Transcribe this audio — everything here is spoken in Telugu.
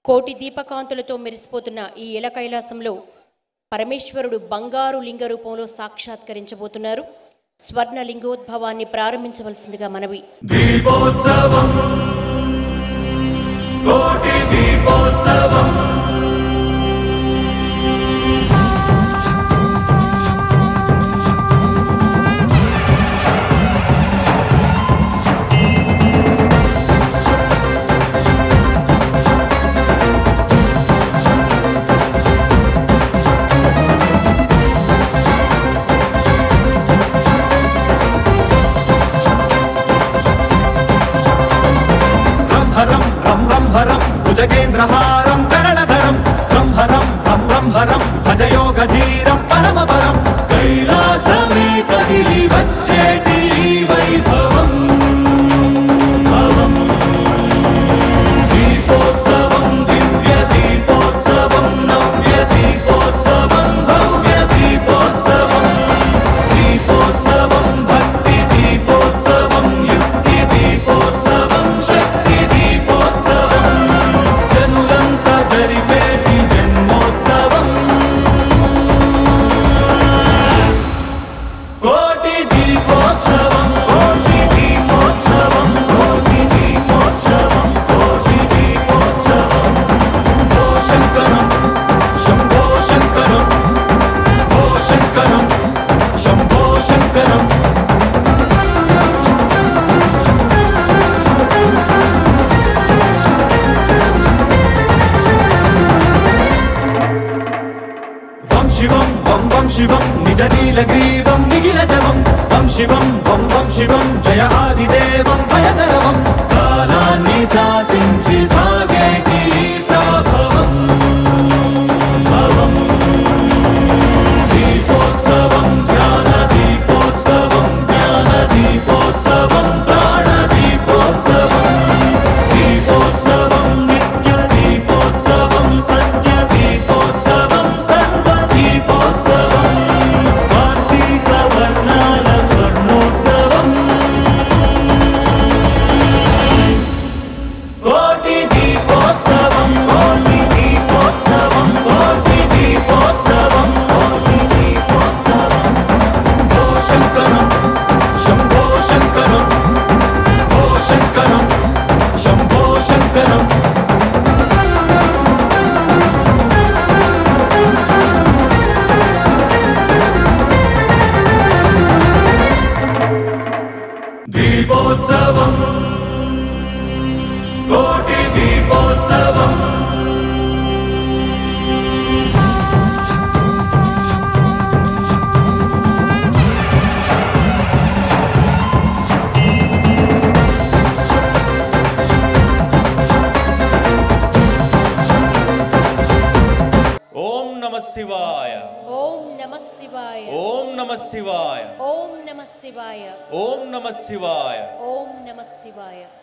కోటి దీపకాంతులతో మెరిసిపోతున్న ఈ ఇల కైలాసంలో పరమేశ్వరుడు బంగారు లింగ రూపంలో సాక్షాత్కరించబోతున్నారు స్వర్ణ లింగోద్భవాన్ని ప్రారంభించవలసిందిగా మనవి దీపోత్సవం కోటి దీపోత్సవం రంభరం రం రంభరం భుజగేంద్రహారం కరళధరం రంభరం రం రంభరం భజయోగధీరం పరమపరం కైలాసమే కదిలి వచ్చేటి ఈ వైభవం భవం. దీపోత్సవం దివ్య దీపోత్సవం నవ్య దీపోత్సవం భవ్య దీపోత్సవం దీపోత్సవం భక్తి దీపోత్సవం యుక్తి దీపోత్సవం శక్తి దీపోత్సవం జనులంతా జరిపేటి జన్మోత్సవం కోటి దీపోత్సవం కోటి దీపోత్సవం కోటి దీపోత్సవం కోటి దీపోత్సవం ఓ శంకరం శంభో శంకరం ఓ శంకరం శంభో శంకరం వం శివం వం వం శివం నిజ నీలగ్రీవం నిఖిలజవం వం శివం వం వం శివం జయ ఆదిదేవం భయదరవం కాలాన్ని శాసించి సాగేటి ఈ ప్రభవం భవం దీపోత్సవం ధ్యాన దీపోత్సవం జ్ఞాన దీపోత్సవం ప్రాణ దీపోత్సవం దీపోత్సవం నిత్య దీపోత్సవం సత్య దీపోత్సవం సర్వ దీపోత్సవం కార్తీక వర్ణాల స్వర్ణోత్సవం కోటి దీపోత్సవం కోటి దీపోత్సవం కోటి దీపోత్సవం కోటి దీపోత్సవం ఓ శంకరం శంభో శంకరం ఓ శంకరం శంభో శంకరం దీపోత్సవం కోటి దీపోత్సవం ఓం నమ శివాయ ఓం నమ శివాయ ఓం నమ శివాయ ఓం నమ శివాయ ఓం నమ శివాయ ఓం నమ శివాయ